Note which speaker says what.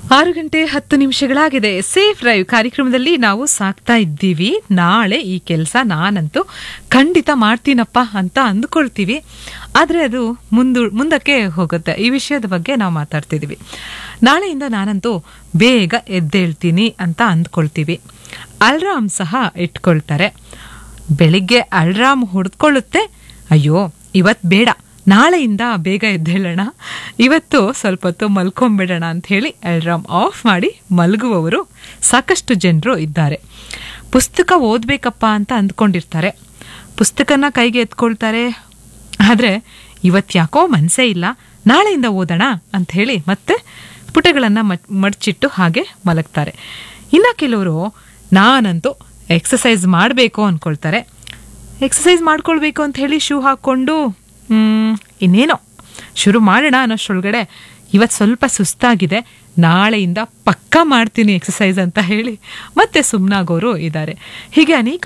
Speaker 1: ಆರು ಗಂಟೆ ಹತ್ತು ನಿಮಿಷಗಳಾಗಿದೆ ಸೇಫ್ ಡ್ರೈವ್ ಕಾರ್ಯಕ್ರಮದಲ್ಲಿ ನಾವು ಸಾಕ್ತಾ ಇದ್ದೀವಿ ನಾಳೆ ಈ ಕೆಲಸ ನಾನಂತೂ ಖಂಡಿತ ಮಾಡ್ತೀನಪ್ಪ ಅಂತ ಅಂದ್ಕೊಳ್ತೀವಿ ಆದರೆ ಅದು ಮುಂದು ಮುಂದಕ್ಕೆ ಹೋಗುತ್ತೆ ಈ ವಿಷಯದ ಬಗ್ಗೆ ನಾವು ಮಾತಾಡ್ತಿದ್ದೀವಿ ನಾಳೆಯಿಂದ ನಾನಂತೂ ಬೇಗ ಎದ್ದೇಳ್ತೀನಿ ಅಂತ ಅಂದ್ಕೊಳ್ತೀವಿ ಅಲ್ರಾಮ್ ಸಹ ಇಟ್ಕೊಳ್ತಾರೆ ಬೆಳಿಗ್ಗೆ ಅಲ್ರಾಮ್ ಹೊಡೆದ್ಕೊಳ್ಳುತ್ತೆ ಅಯ್ಯೋ ಇವತ್ತು ಬೇಡ ನಾಳೆಯಿಂದ ಬೇಗ ಎದ್ದೇಳೋಣ ಇವತ್ತು ಸ್ವಲ್ಪ ಹೊತ್ತು ಮಲ್ಕೊಂಬಿಡೋಣ ಅಂತ ಹೇಳಿ ಅಲ್ರಾಮ್ ಆಫ್ ಮಾಡಿ ಮಲಗುವವರು ಸಾಕಷ್ಟು ಜನರು ಇದ್ದಾರೆ ಪುಸ್ತಕ ಓದಬೇಕಪ್ಪ ಅಂತ ಅಂದ್ಕೊಂಡಿರ್ತಾರೆ ಪುಸ್ತಕನ ಕೈಗೆ ಎತ್ಕೊಳ್ತಾರೆ ಆದರೆ ಇವತ್ತು ಯಾಕೋ ಮನಸ್ಸೇ ಇಲ್ಲ ನಾಳೆಯಿಂದ ಓದೋಣ ಅಂತ ಹೇಳಿ ಮತ್ತೆ ಪುಟಗಳನ್ನು ಮಡ್ಚಿಟ್ಟು ಹಾಗೆ ಮಲಗ್ತಾರೆ ಇನ್ನು ಕೆಲವರು ನಾನಂತೂ ಎಕ್ಸಸೈಸ್ ಮಾಡಬೇಕು ಅಂದ್ಕೊಳ್ತಾರೆ ಎಕ್ಸಸೈಸ್ ಮಾಡ್ಕೊಳ್ಬೇಕು ಅಂತ ಹೇಳಿ ಶೂ ಹಾಕ್ಕೊಂಡು ಇನ್ನೇನೋ ಶುರು ಮಾಡೋಣ ಅನ್ನೋಷ್ಟರೊಳಗಡೆ ಇವತ್ತು ಸ್ವಲ್ಪ ಸುಸ್ತಾಗಿದೆ ನಾಳೆಯಿಂದ ಪಕ್ಕಾ ಮಾಡ್ತೀನಿ ಎಕ್ಸಸೈಸ್ ಅಂತ ಹೇಳಿ ಮತ್ತೆ ಸುಮ್ಮನಾಗೋರು ಇದ್ದಾರೆ ಹೀಗೆ ಅನೇಕ